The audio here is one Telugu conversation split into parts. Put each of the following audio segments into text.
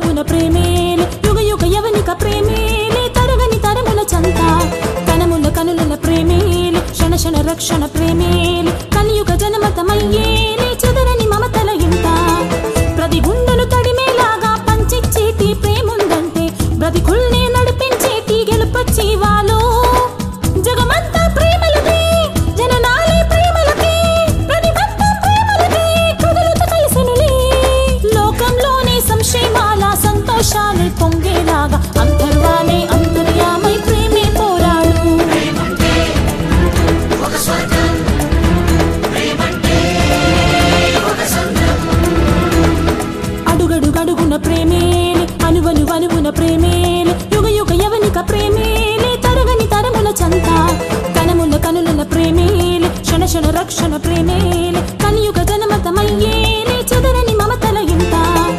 అణువణువున ప్రేమేలే యుగ యుగ యవనిక ప్రేమేలే తరగని తరముల చంత కనముల కనుల ప్రేమేలే క్షణ క్షణ రక్షణ ప్రేమేలే కలియుగ జనమతమయ్యేలే చెదరని మమతల ఇంత ప్రతి గుండెను తడిమేలాగా పంచిచ్చేటి ప్రేముందంటే బ్రతికుల్ని నడిపించేటి గెలుపొచ్చి వాళ్ళు జగమంతా ప్రేమలదే జననాలే ప్రేమలకే ప్రతిబంధం ప్రేమలదే కదులుతూ కలిసెనులే లోకంలోనే సంశయమాల సంతోషాలే పొంగేలాగా అంతర్వాలే అంతర్యామై ప్రేమే పోరాడు అడుగడుగడుగున ప్రేమేలే అనువను అనువున ప్రేమేలే యుగ యుగ యవనిక ప్రేమేలే తరగని తరముల చంత కనముల కనుల ప్రేమేలే క్షణ క్షణ రక్షణ ప్రేమేలే కలియుగ జనమతమయ్యేలే చెదరని మమతల ఇంత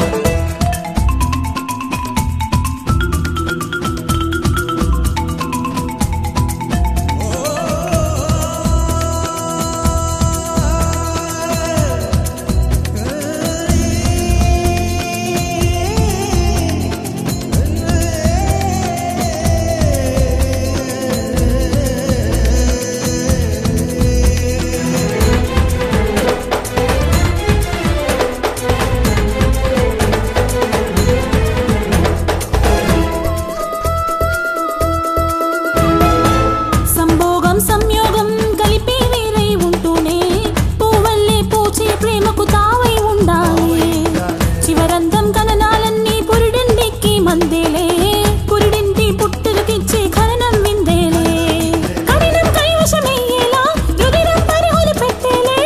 సంభోగం సంయోగం కలిపి వేరై ఉంటూనే పూవల్లే పూచే ప్రేమకు తావై ఉండాలి చివరంతం కననాలన్నీ పురిడింటికి మందేలే పురిడింటి పుట్టులకిచ్చే ఖననం విందేలే కఠినం కైవశమయ్యేలా రుదిరం పరిహులు పెట్టేలే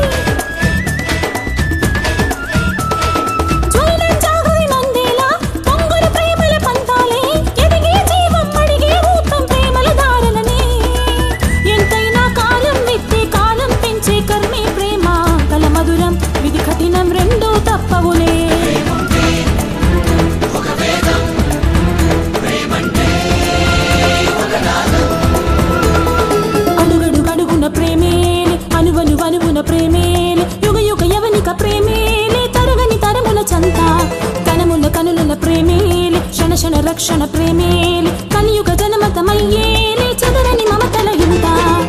జ్వలనం జాగరి మందేలా పొంగులు ప్రేమల పంతాలే ఎదిగే జీవం అడిగే ఊతం ప్రేమల దారులనే ఎంతైనా కాలం విత్తే కాలం పెంచే కర్మే ప్రేమ కల మధురం విధి కఠినం రెండూ తప్పవులే అడుగడుగడుగున ప్రేమేలే అనువను అనువున ప్రేమేలే యుగ యుగ యవనిక ప్రేమేలే తరగని తరముల చంత కనముల కనుల ప్రేమేలే క్షణ క్షణ రక్షణ ప్రేమేలే కలియుగ జనమతమయ్యేలే చెదరని మమతల ఇంత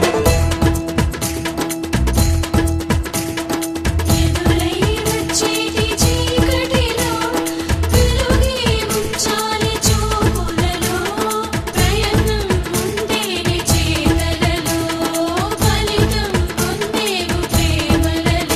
ఎదురై వచ్చేటి చీకటిలో వెలుగే ముంచాలి చూపులలో ప్రయత్నం ఉండేది చేతలలో ఫలితం పొందేవు ప్రేమలలో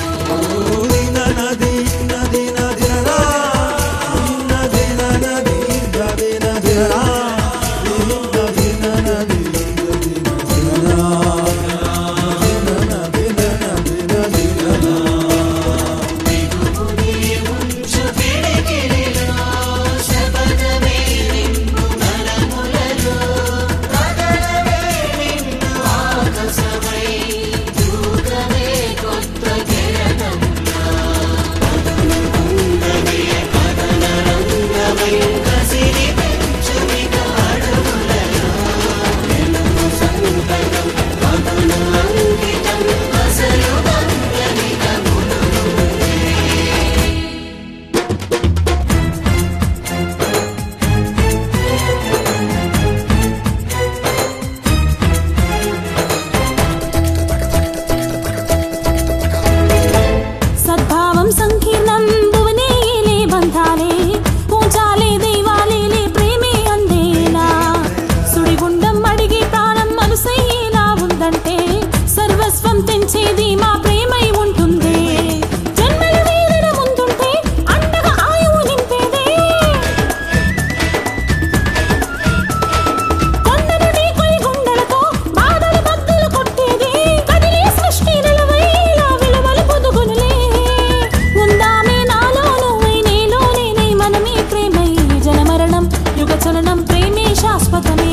సద్భావం సంకీర్ణం భువనేలే బంధాలే పూజాలే దైవాలేలే ప్రేమే అందేలా సుడిగుండం అడిగి ప్రాణం మనసయ్యేలా ఉందంటే సర్వస్వం తెంచేది మా ప్రేమై ఉంటుంది జన్మల వేదన ముందుంటే అండగా ఆయువు నింపేదే కొండను ఢీకొని గుండెలతో బాధలు బద్దలు కొట్టేది కదిలే సృష్టి నిలవైలా విలువలు పొదుగునులే ఉందామే నాలో నువ్వై నీలో నేనే మనమే ప్రేమై జనమరణం యుగ చలనం ప్రేమే శాశ్వతమే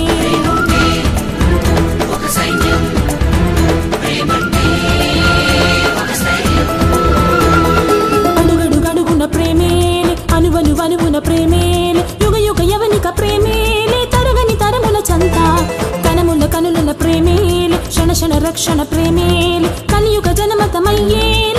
అడుగడుగడుగున ప్రేమేలే అనువను అనువున ప్రేమేలే యుగ యుగ యవనిక ప్రేమేలే తరగని తరముల చంత కనముల కనుల ప్రేమేలే క్షణ క్షణ రక్షణ ప్రేమేలే కలియుగ జనమతమయ్యేలే